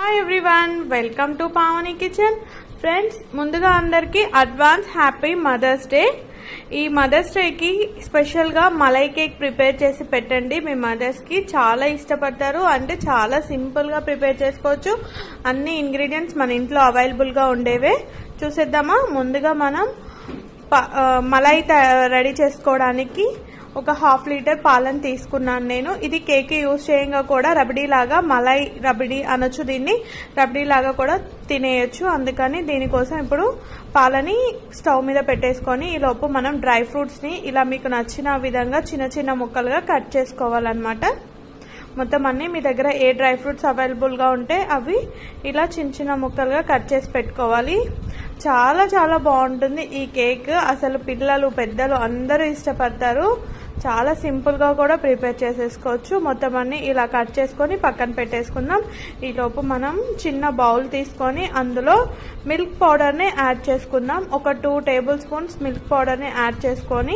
hi everyone welcome to Pavani kitchen friends ముందుగా అందరికీ advance happy mother's day ఈ mother's డేకి స్పెషల్గా మలై కేక్ ప్రిపేర్ చేసి పెట్టండి మీ మదర్స్కి చాలా ఇష్టపడతారు అంటే చాలా సింపుల్గా ప్రిపేర్ చేసుకోవచ్చు అన్ని ఇంగ్రీడియంట్స్ మన ఇంట్లో అవైలబుల్గా ఉండేవే చూసేద్దామా ముందుగా మనం ప- ఆ, మలై తయా- రెడీ చేసుకోవడానికి ఒక హాఫ్ లీటర్ పాలను తీసుకున్నాను నేను ఇది కేక్ యూజ్ చేయంగా కూడా రబడీ లాగా మలై రబడీ అనొచ్చు దీన్ని రబడీ లాగా కూడా తినేయొచ్చు అందుకని దీనికోసం ఇప్పుడు పాలని స్టవ్ మీద పెట్టేసుకొని ఈ లోపు మనం డ్రై ఫ్రూట్స్ ని ఇలా మీకు నచ్చిన విధంగా చిన్న చిన్న ముక్కలుగా కట్ చేసుకోవాలన్నమాట మొత్తం అన్ని మీ దగ్గర ఏ డ్రై ఫ్రూట్స్ అవైలబుల్గా ఉంటే అవి ఇలా చిన్న చిన్న ముక్కలుగా కట్ చేసి పెట్టుకోవాలి చాలా చాలా బాగుంటుంది ఈ కేక్ అసలు పిల్లలు పెద్దలు అందరూ ఇష్టపడతారు చాలా సింపుల్గా కూడా ప్రిపేర్ చేసేసుకోవచ్చు మొత్తం అన్ని ఇలా కట్ చేసుకొని పక్కన పెట్టేసుకుందాం ఈ లోపు మనం చిన్న బౌల్ తీసుకొని అందులో మిల్క్ పౌడర్ని యాడ్ చేసుకుందాం ఒక టూ టేబుల్ స్పూన్స్ మిల్క్ పౌడర్ని యాడ్ చేసుకొని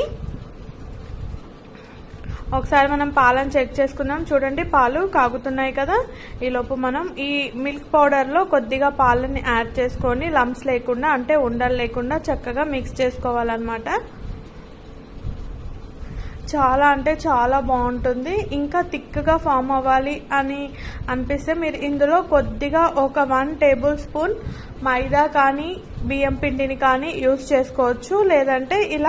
ఒకసారి మనం పాలను చెక్ చేసుకుందాం చూడండి పాలు కాగుతున్నాయి కదా ఈ లోపు మనం ఈ మిల్క్ పౌడర్లో కొద్దిగా పాలని యాడ్ చేసుకొని లంప్స్ లేకుండా అంటే ఉండలు లేకుండా చక్కగా మిక్స్ చేసుకోవాలన్నమాట చాలా అంటే చాలా బాగుంటుంది ఇంకా థిక్గా ఫామ్ అవ్వాలి అని అనిపిస్తే మీరు ఇందులో కొద్దిగా ఒక వన్ టేబుల్ స్పూన్ మైదా కానీ బియ్యం పిండిని కానీ యూస్ చేసుకోవచ్చు లేదంటే ఇలా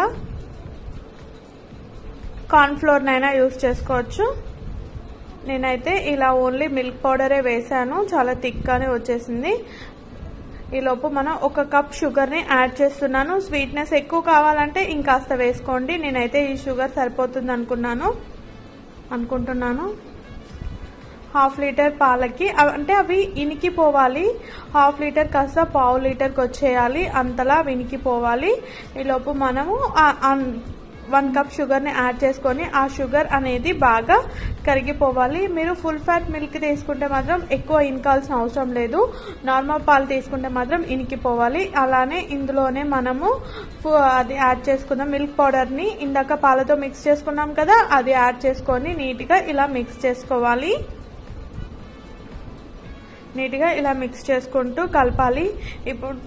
కార్న్ఫ్లోర్నైనా యూస్ చేసుకోవచ్చు నేనైతే ఇలా ఓన్లీ మిల్క్ పౌడరే వేసాను చాలా థిక్గానే వచ్చేసింది ఈలోపు మనం ఒక కప్ షుగర్ని యాడ్ చేస్తున్నాను స్వీట్నెస్ ఎక్కువ కావాలంటే ఇంకాస్త వేసుకోండి నేనైతే ఈ షుగర్ సరిపోతుంది అనుకున్నాను అనుకుంటున్నాను హాఫ్ లీటర్ పాలకి అవ- అంటే అవి ఇనికిపోవాలి హాఫ్ లీటర్ కాస్త పావు లీటర్కి వచ్చేయాలి అంతలా వినికిపోవాలి ఈలోపు మనము ఆ- ఆ వన్ కప్ షుగర్ని యాడ్ చేసుకొని ఆ షుగర్ అనేది బాగా కరిగిపోవాలి మీరు ఫుల్ ఫ్యాట్ మిల్క్ తీసుకుంటే మాత్రం ఎక్కువ ఇనకాల్సిన అవసరం లేదు నార్మల్ పాలు తీసుకుంటే మాత్రం ఇనికిపోవాలి అలానే ఇందులోనే మనము ఫు- అది యాడ్ చేసుకుందాం మిల్క్ పౌడర్ని ఇందాక పాలతో మిక్స్ చేసుకున్నాం కదా అది యాడ్ చేసుకొని నీట్గా ఇలా మిక్స్ చేసుకోవాలి నీట్గా ఇలా మిక్స్ చేసుకుంటూ కలపాలి ఇప్పుడు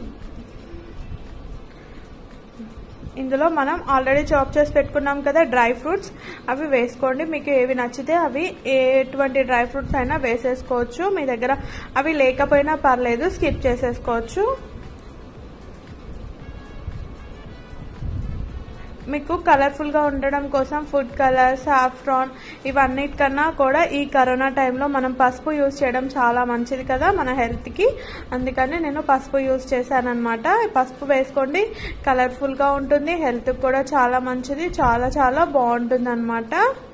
ఇందులో మనం ఆల్రెడీ చాప్ చేసి పెట్టుకున్నాం కదా డ్రై ఫ్రూట్స్ అవి వేసుకోండి మీకు ఏవి నచ్చితే అవి ఎటువంటి డ్రై ఫ్రూట్స్ అయినా వేసేసుకోవచ్చు మీ దగ్గర అవి లేకపోయినా పర్లేదు స్కిప్ చేసేసుకోవచ్చు మీకు కలర్ఫుల్గా ఉండడం కోసం ఫుడ్ కలర్ సాఫ్రాన్ ఇవన్నిటికన్నా కూడా ఈ కరోనా టైంలో మనం పసుపు యూజ్ చేయడం చాలా మంచిది కదా మన హెల్త్కి అందుకని నేను పసుపు యూజ్ చేశానమాట పసుపు వేసుకోండి కలర్ఫుల్గా ఉంటుంది హెల్త్కి కూడా చాలా మంచిది చాలా చాలా బాగుంటుంది అనమాట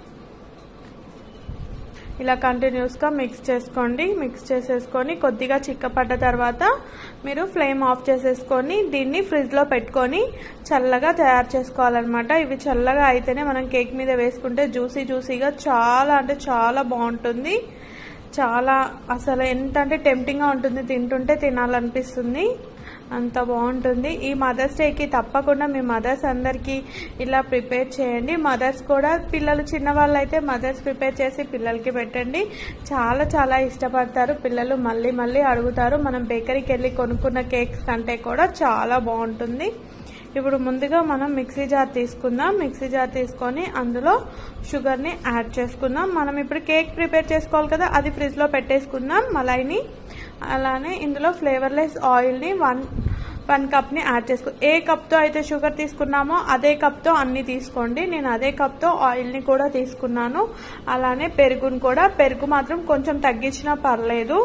ఇలా కంటిన్యూస్గా మిక్స్ చేసుకోండి మిక్స్ చేసేసుకొని కొద్దిగా చిక్కపడ్డ తర్వాత మీరు ఫ్లేమ్ ఆఫ్ చేసేసుకొని దీన్ని ఫ్రిడ్జ్లో పెట్టుకొని చల్లగా తయారు చేసుకోవాలన్నమాట ఇవి చల్లగా అయితేనే మనం కేక్ మీద వేసుకుంటే జ్యూసీ జ్యూసీగా చాలా అంటే చాలా బాగుంటుంది చాలా అసలు ఎంత అంటే టెంప్టింగ్గా ఉంటుంది తింటుంటే తినాలనిపిస్తుంది అంత బాగుంటుంది ఈ మదర్స్ డేకి తప్పకుండా మీ మదర్స్ అందరికీ ఇలా ప్రిపేర్ చేయండి మదర్స్ కూడా పిల్లలు చిన్నవాళ్ళు అయితే మదర్స్ ప్రిపేర్ చేసి పిల్లలకి పెట్టండి చాలా చాలా ఇష్టపడతారు పిల్లలు మళ్ళీ మళ్ళీ అడుగుతారు మనం బేకరీకి వెళ్ళి కొనుక్కున్న కేక్స్ కంటే కూడా చాలా బాగుంటుంది ఇప్పుడు ముందుగా మనం మిక్సీ జార్ తీసుకుందాం మిక్సీ జార్ తీసుకొని అందులో షుగర్ని యాడ్ చేసుకుందాం మనం ఇప్పుడు కేక్ ప్రిపేర్ చేసుకోవాలి కదా అది ఫ్రిడ్జ్లో పెట్టేసుకుందాం మలైని అలానే ఇందులో ఫ్లేవర్లెస్ ఆయిల్ని వన్ వన్ కప్ని యాడ్ చేసుకో ఏ కప్తో అయితే షుగర్ తీసుకున్నామో అదే కప్తో అన్ని తీసుకోండి నేను అదే కప్తో ఆయిల్ని కూడా తీసుకున్నాను అలానే పెరుగుని కూడా పెరుగు మాత్రం కొంచెం తగ్గించినా పర్లేదు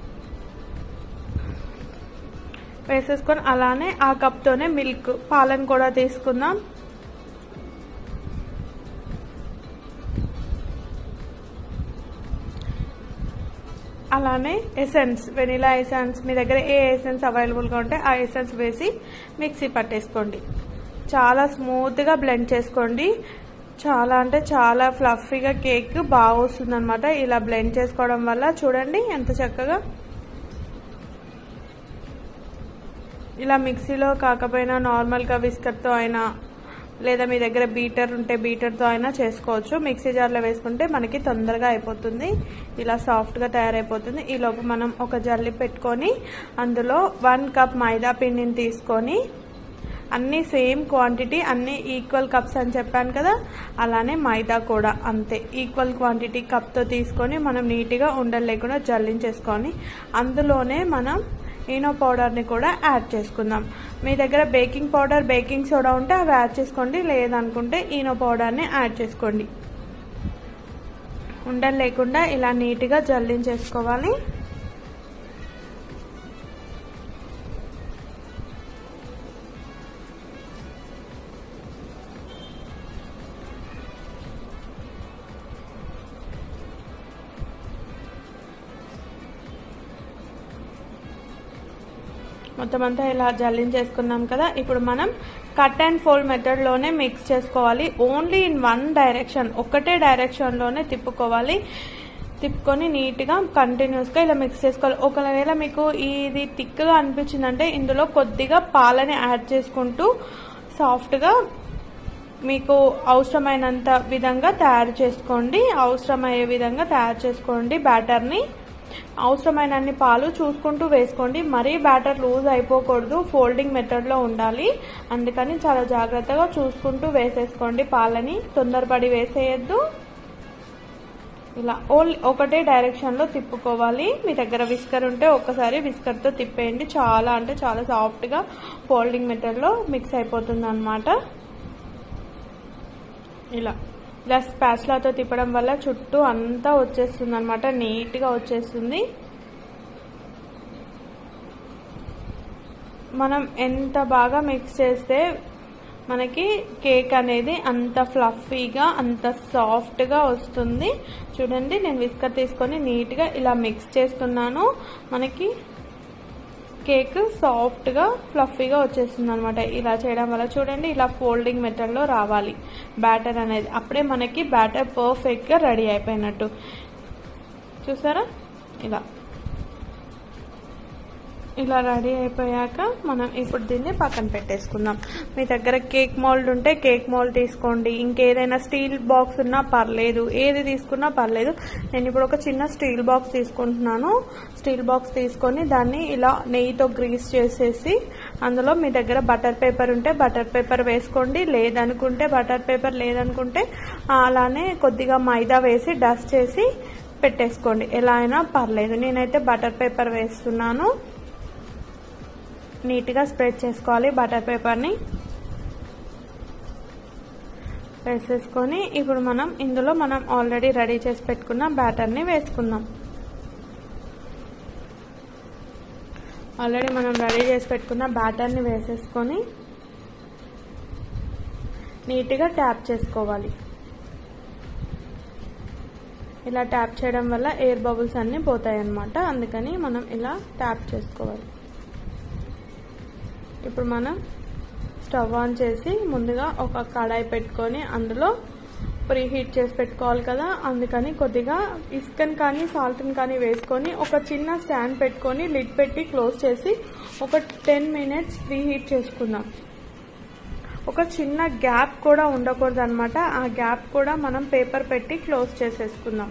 వేసేసుకొని అలానే ఆ కప్తోనే మిల్క్ పాలను కూడా తీసుకుందాం అలానే ఎసెన్స్ వెనిలా ఎసెన్స్ మీ దగ్గర ఏ ఎసెన్స్ అవైలబుల్గా ఉంటే ఆ ఎసెన్స్ వేసి మిక్సీ పట్టేసుకోండి చాలా స్మూత్గా బ్లెండ్ చేసుకోండి చాలా అంటే చాలా ఫ్లఫీగా కేక్ బాగా వస్తుంది ఇలా బ్లెండ్ చేసుకోవడం వల్ల చూడండి ఎంత చక్కగా ఇలా మిక్సీలో కాకపోయినా నార్మల్గా విస్కర్తో అయినా లేదా మీ దగ్గర బీటర్ ఉంటే బీటర్తో అయినా చేసుకోవచ్చు మిక్సీ జార్లో వేసుకుంటే మనకి తొందరగా అయిపోతుంది ఇలా సాఫ్ట్గా తయారైపోతుంది ఈ లోపు మనం ఒక జల్లి పెట్టుకొని అందులో వన్ కప్ మైదా పిండిని తీసుకొని అన్నీ సేమ్ క్వాంటిటీ అన్నీ ఈక్వల్ కప్స్ అని చెప్పాను కదా అలానే మైదా కూడా అంతే ఈక్వల్ క్వాంటిటీ కప్తో తీసుకొని మనం నీట్గా ఉండలు లేకుండా జల్లించేసుకొని అందులోనే మనం ఈనో పౌడర్ని కూడా యాడ్ చేసుకుందాం మీ దగ్గర బేకింగ్ పౌడర్ బేకింగ్ సోడా ఉంటే అవి యాడ్ చేసుకోండి లేదనుకుంటే ఈనో పౌడర్ని యాడ్ చేసుకోండి ఉండలు లేకుండా ఇలా నీట్గా జల్లించేసుకోవాలి మొత్తం అంతా ఇలా జల్లించేసుకున్నాం కదా ఇప్పుడు మనం కట్ అండ్ ఫోల్డ్ మెథడ్లోనే మిక్స్ చేసుకోవాలి ఓన్లీ ఇన్ వన్ డైరెక్షన్ ఒకటే డైరెక్షన్లోనే తిప్పుకోవాలి తిప్పుకొని నీట్గా కంటిన్యూస్గా ఇలా మిక్స్ చేసుకోవాలి ఒకవేళ మీకు ఇది థిక్గా అనిపించిందంటే ఇందులో కొద్దిగా పాలని యాడ్ చేసుకుంటూ సాఫ్ట్గా మీకు అవసరమైనంత విధంగా తయారు చేసుకోండి అవసరమయ్యే విధంగా తయారు చేసుకోండి బ్యాటర్ని అవసరమైనన్ని పాలు చూసుకుంటూ వేసుకోండి మరీ బ్యాటర్ లూజ్ అయిపోకూడదు ఫోల్డింగ్ మెథడ్లో ఉండాలి అందుకని చాలా జాగ్రత్తగా చూసుకుంటూ వేసేసుకోండి పాలని తొందరపడి వేసేయద్దు ఇలా ఓన్లీ ఒకటే డైరెక్షన్లో తిప్పుకోవాలి మీ దగ్గర విస్కర్ ఉంటే ఒక్కసారి విస్కర్తో తిప్పేయండి చాలా అంటే చాలా సాఫ్ట్గా ఫోల్డింగ్ మెథడ్లో మిక్స్ అయిపోతుంది అనమాట ఇలా ఇలా స్పాచ్లాతో తిప్పడం వల్ల చుట్టూ అంతా వచ్చేస్తుంది అనమాట నీట్గా వచ్చేస్తుంది మనం ఎంత బాగా మిక్స్ చేస్తే మనకి కేక్ అనేది అంత ఫ్లఫీగా అంత సాఫ్ట్గా వస్తుంది చూడండి నేను విస్కర్ తీసుకొని నీట్గా ఇలా మిక్స్ చేస్తున్నాను మనకి కేక్ సాఫ్ట్గా ఫ్లఫీగా వచ్చేస్తుంది అనమాట ఇలా చేయడం వల్ల చూడండి ఇలా ఫోల్డింగ్ మెథడ్లో రావాలి బ్యాటర్ అనేది అప్పుడే మనకి బ్యాటర్ పర్ఫెక్ట్గా రెడీ అయిపోయినట్టు చూసారా ఇలా ఇలా రెడీ అయిపోయాక మనం ఇప్పుడు దీన్ని పక్కన పెట్టేసుకుందాం మీ దగ్గర కేక్ మోల్డ్ ఉంటే కేక్ మోల్డ్ తీసుకోండి ఇంకేదైనా స్టీల్ బాక్స్ ఉన్నా పర్లేదు ఏది తీసుకున్నా పర్లేదు నేను ఇప్పుడు ఒక చిన్న స్టీల్ బాక్స్ తీసుకుంటున్నాను స్టీల్ బాక్స్ తీసుకొని దాన్ని ఇలా నెయ్యితో గ్రీస్ చేసేసి అందులో మీ దగ్గర బటర్ పేపర్ ఉంటే బటర్ పేపర్ వేసుకోండి లేదనుకుంటే బటర్ పేపర్ లేదనుకుంటే అలానే కొద్దిగా మైదా వేసి డస్ట్ చేసి పెట్టేసుకోండి ఎలా అయినా పర్లేదు నేనైతే బటర్ పేపర్ వేస్తున్నాను నీట్గా స్ప్రెడ్ చేసుకోవాలి బటర్ పేపర్ని వేసేసుకొని ఇప్పుడు మనం ఇందులో మనం ఆల్రెడీ రెడీ చేసి పెట్టుకున్న బ్యాటర్ని వేసుకుందాం ఆల్రెడీ మనం రెడీ చేసి పెట్టుకున్న బ్యాటర్ని వేసేసుకొని నీట్గా ట్యాప్ చేసుకోవాలి ఇలా ట్యాప్ చేయడం వల్ల ఎయిర్ బబుల్స్ అన్నీ పోతాయి అన్నమాట అందుకని మనం ఇలా ట్యాప్ చేసుకోవాలి ఇప్పుడు మనం స్టవ్ ఆన్ చేసి ముందుగా ఒక కడాయి పెట్టుకొని అందులో ప్రీ హీట్ చేసి పెట్టుకోవాలి కదా అందుకని కొద్దిగా ఇసుకని కానీ సాల్ట్ని కానీ వేసుకొని ఒక చిన్న స్టాండ్ పెట్టుకొని లిడ్ పెట్టి క్లోజ్ చేసి ఒక టెన్ మినిట్స్ ప్రీ హీట్ చేసుకుందాం ఒక చిన్న గ్యాప్ కూడా ఉండకూడదు అనమాట ఆ గ్యాప్ కూడా మనం పేపర్ పెట్టి క్లోజ్ చేసేసుకుందాం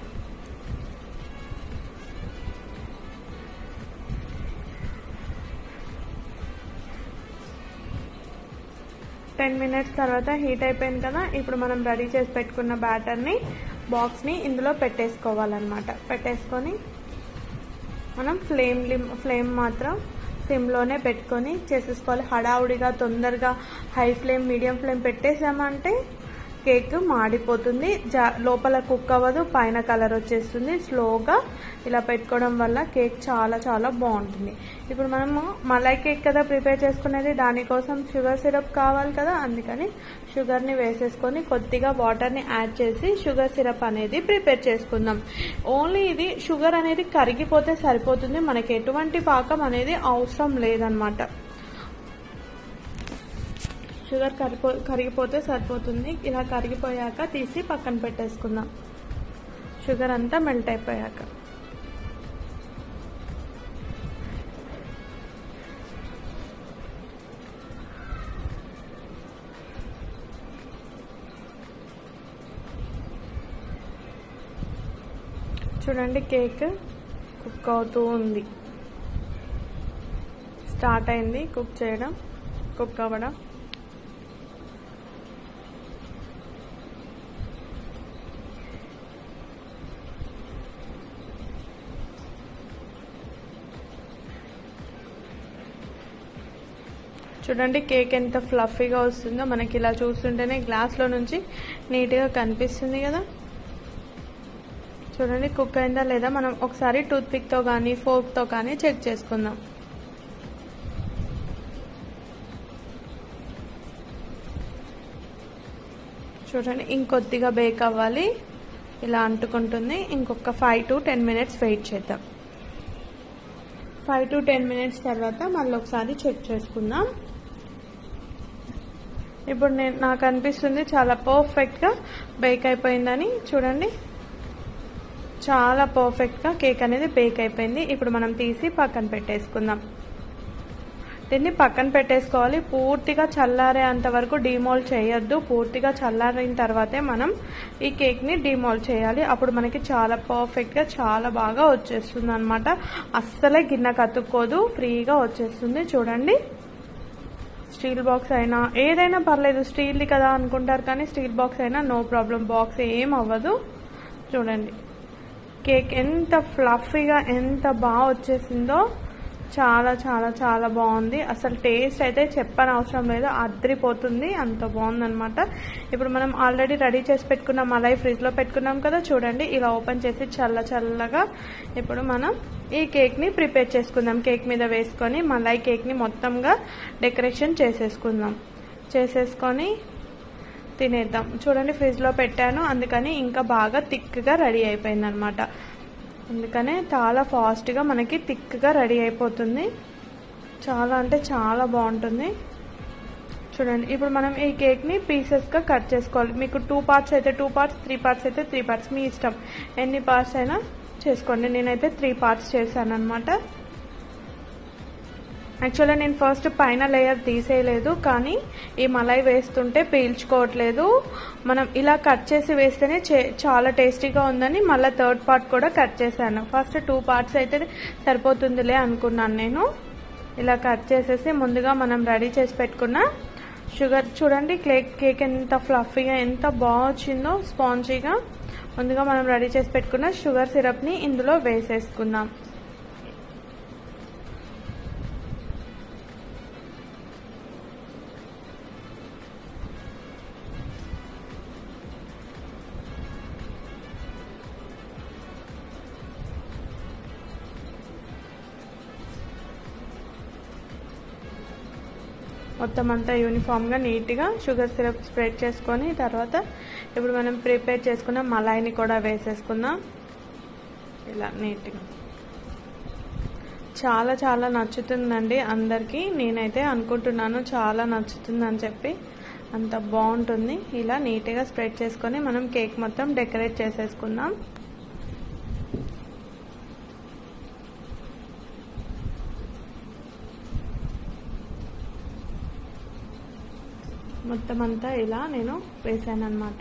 టెన్ మినిట్స్ తర్వాత హీట్ అయిపోయింది కదా ఇప్పుడు మనం రెడీ చేసి పెట్టుకున్న బ్యాటర్ని బాక్స్ని ఇందులో పెట్టేసుకోవాలన్నమాట పెట్టేసుకొని మనం ఫ్లేమ్ ఫ్లేమ్ మాత్రం సిమ్లోనే పెట్టుకొని చేసేసుకోవాలి హడావుడిగా తొందరగా హై ఫ్లేమ్ మీడియం ఫ్లేమ్ పెట్టేసామంటే కేక్ మాడిపోతుంది జా లోపల కుక్ అవ్వదు పైన కలర్ వచ్చేస్తుంది స్లోగా ఇలా పెట్టుకోవడం వల్ల కేక్ చాలా చాలా బాగుంటుంది ఇప్పుడు మనము మలై కేక్ కదా ప్రిపేర్ చేసుకునేది దానికోసం షుగర్ సిరప్ కావాలి కదా అందుకని షుగర్ని వేసేసుకొని కొద్దిగా వాటర్ని యాడ్ చేసి షుగర్ సిరప్ అనేది ప్రిపేర్ చేసుకుందాం ఓన్లీ ఇది షుగర్ అనేది కరిగిపోతే సరిపోతుంది మనకి ఎటువంటి పాకం అనేది అవసరం లేదనమాట షుగర్ కరిపో కరిగిపోతే సరిపోతుంది ఇలా కరిగిపోయాక తీసి పక్కన పెట్టేసుకుందాం షుగర్ అంతా మెల్ట్ అయిపోయాక చూడండి కేక్ కుక్ అవుతూ ఉంది స్టార్ట్ అయింది కుక్ చేయడం కుక్ అవ్వడం చూడండి కేక్ ఎంత ఫ్లఫీగా వస్తుందో మనకి ఇలా చూస్తుంటేనే గ్లాస్లో నుంచి నీట్గా కనిపిస్తుంది కదా చూడండి కుక్ అయిందా లేదా మనం ఒకసారి టూత్ పిక్తో కానీ ఫోర్క్తో కానీ చెక్ చేసుకుందాం చూడండి ఇంకొద్దిగా బేక్ అవ్వాలి ఇలా అంటుకుంటుంది ఇంకొక five to ten minutes wait చేద్దాం ఫైవ్ టు టెన్ మినిట్స్ తర్వాత మళ్ళీ ఒకసారి చెక్ చేసుకుందాం ఇప్పుడు నేను నాకు అనిపిస్తుంది చాలా పర్ఫెక్ట్గా బేక్ అయిపోయిందని చూడండి చాలా పర్ఫెక్ట్గా కేక్ అనేది బేక్ అయిపోయింది ఇప్పుడు మనం తీసి పక్కన పెట్టేసుకుందాం దీన్ని పక్కన పెట్టేసుకోవాలి పూర్తిగా చల్లారేంత వరకు డిమోల్ చేయొద్దు పూర్తిగా చల్లారిన తర్వాతే మనం ఈ కేక్ని డిమోల్ చేయాలి అప్పుడు మనకి చాలా పర్ఫెక్ట్గా చాలా బాగా వచ్చేస్తుంది అనమాట అస్సలే గిన్నె కతుక్కోదు ఫ్రీగా వచ్చేస్తుంది చూడండి స్టీల్ బాక్స్ అయినా ఏదైనా పర్లేదు స్టీల్ది కదా అనుకుంటారు కానీ స్టీల్ బాక్స్ అయినా నో ప్రాబ్లం బాక్స్ ఏం అవ్వదు చూడండి కేక్ ఎంత ఫ్లఫీగా ఎంత బాగా వచ్చేసిందో చాలా చాలా చాలా బాగుంది అసలు టేస్ట్ అయితే చెప్పని అవసరం లేదు అద్రిపోతుంది అంత బాగుందనమాట ఇప్పుడు మనం ఆల్రెడీ రెడీ చేసి పెట్టుకున్న మలై ఫ్రిడ్జ్లో పెట్టుకున్నాం కదా చూడండి ఇలా ఓపెన్ చేసి చల్ల చల్లగా ఇప్పుడు మనం ఈ కేక్ని ప్రిపేర్ చేసుకుందాం కేక్ మీద వేసుకొని మలై కేక్ని మొత్తంగా డెకరేషన్ చేసేసుకుందాం చేసేసుకొని తినేద్దాం చూడండి ఫ్రిడ్జ్లో పెట్టాను అందుకని ఇంకా బాగా థిక్గా రెడీ అయిపోయింది అనమాట అందుకనే చాలా ఫాస్ట్గా మనకి థిక్గా రెడీ అయిపోతుంది చాలా అంటే చాలా బాగుంటుంది చూడండి ఇప్పుడు మనం ఈ కేక్ని పీసెస్గా కట్ చేసుకోవాలి మీకు టూ పార్ట్స్ అయితే టూ పార్ట్స్ త్రీ పార్ట్స్ అయితే త్రీ పార్ట్స్ మీ ఇష్టం ఎన్ని పార్ట్స్ అయినా చేసుకోండి నేనైతే త్రీ పార్ట్స్ చేశాను అనమాట యాక్చువల్గా నేను ఫస్ట్ పైన లేయర్ తీసేయలేదు కానీ ఈ మలై వేస్తుంటే పీల్చుకోవట్లేదు మనం ఇలా కట్ చేసి వేస్తేనే చాలా టేస్టీగా ఉందని మళ్ళీ థర్డ్ పార్ట్ కూడా కట్ చేశాను ఫస్ట్ టూ పార్ట్స్ అయితే సరిపోతుందిలే అనుకున్నాను నేను ఇలా కట్ చేసేసి ముందుగా మనం రెడీ చేసి పెట్టుకున్న షుగర్ చూడండి కేక్ కేక్ ఎంత ఫ్లఫీగా ఎంత బాగా వచ్చిందో స్పాంజీగా ముందుగా మనం రెడీ చేసి పెట్టుకున్న షుగర్ సిరప్ని ఇందులో వేసేసుకుందాం మొత్తం అంతా యూనిఫామ్గా నీట్గా షుగర్ సిరప్ స్ప్రెడ్ చేసుకొని తర్వాత ఇప్పుడు మనం ప్రిపేర్ చేసుకున్న మలాయిని కూడా వేసేసుకుందాం ఇలా నీట్గా చాలా చాలా నచ్చుతుందండి అందరికీ నేనైతే అనుకుంటున్నాను చాలా నచ్చుతుందని చెప్పి అంత బాగుంటుంది ఇలా నీట్గా స్ప్రెడ్ చేసుకొని మనం కేక్ మొత్తం డెకరేట్ చేసేసుకుందాం మొత్తం అంతా ఇలా నేను వేసాను అనమాట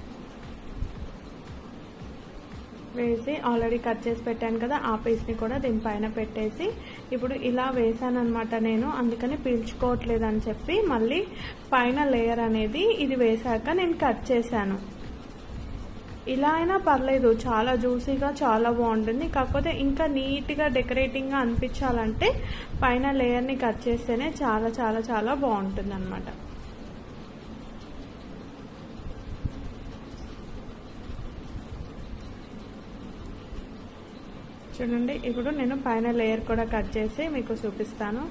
వేసి ఆల్రెడీ కట్ చేసి పెట్టాను కదా ఆ పీస్ని కూడా దీనిపైన పెట్టేసి ఇప్పుడు ఇలా వేసాను అనమాట నేను అందుకని పీల్చుకోవట్లేదు అని చెప్పి మళ్ళీ పైన లేయర్ అనేది ఇది వేసాక నేను కట్ చేశాను ఇలా అయినా పర్లేదు చాలా జ్యూసీగా చాలా బాగుంటుంది కాకపోతే ఇంకా నీట్గా డెకరేటింగ్గా అనిపించాలంటే పైన లేయర్ని కట్ చేస్తేనే చాలా చాలా చాలా బాగుంటుంది అనమాట చూడండి ఇప్పుడు నేను పైన లేయర్ కూడా కట్ చేసి మీకు చూపిస్తాను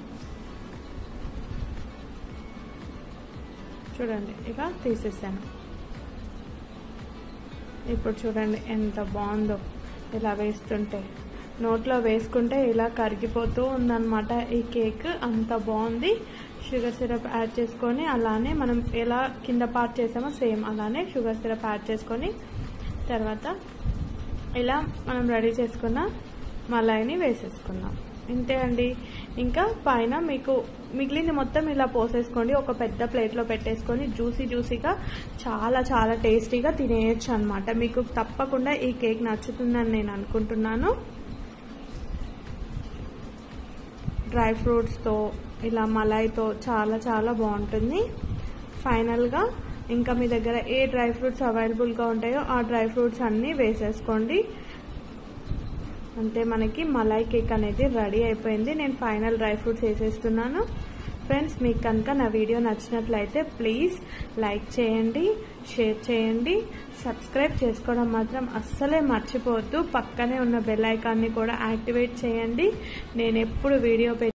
చూడండి ఇలా తీసేసాను ఇప్పుడు చూడండి ఎంత బాగుందో ఇలా వేస్తుంటే నోట్లో వేసుకుంటే ఇలా కరిగిపోతూ ఉందన్నమాట ఈ కేక్ అంత బాగుంది షుగర్ సిరప్ యాడ్ చేసుకొని అలానే మనం ఎలా కింద పార్ట్ చేసామో సేమ్ అలానే షుగర్ సిరప్ యాడ్ చేసుకొని తర్వాత ఇలా మనం రెడీ చేసుకున్న మలాయిని వేసేసుకుందాం ఇంతే అండి ఇంకా పైన మీకు మిగిలింది మొత్తం ఇలా పోసేసుకోండి ఒక పెద్ద ప్లేట్లో పెట్టేసుకొని జ్యూసీ జ్యూసీగా చాలా చాలా టేస్టీగా తినేయచ్చు అనమాట మీకు తప్పకుండా ఈ కేక్ నచ్చుతుందని నేను అనుకుంటున్నాను డ్రై ఫ్రూట్స్తో ఇలా మలాయితో చాలా చాలా బాగుంటుంది ఫైనల్గా ఇంకా మీ దగ్గర ఏ డ్రై ఫ్రూట్స్ అవైలబుల్గా ఉంటాయో ఆ డ్రై ఫ్రూట్స్ అన్నీ వేసేసుకోండి అంటే మనకి మలాయ్ కేక్ అనేది రెడీ అయిపోయింది నేను ఫైనల్ డ్రై ఫ్రూట్స్ వేసేస్తున్నాను ఫ్రెండ్స్ మీకు కనుక నా వీడియో నచ్చినట్లయితే ప్లీజ్ లైక్ చేయండి షేర్ చేయండి సబ్స్క్రైబ్ చేసుకోవడం మాత్రం అస్సలే మర్చిపోవద్దు పక్కనే ఉన్న బెల్ ఐకాన్ని కూడా యాక్టివేట్ చేయండి నేను ఎప్పుడు వీడియో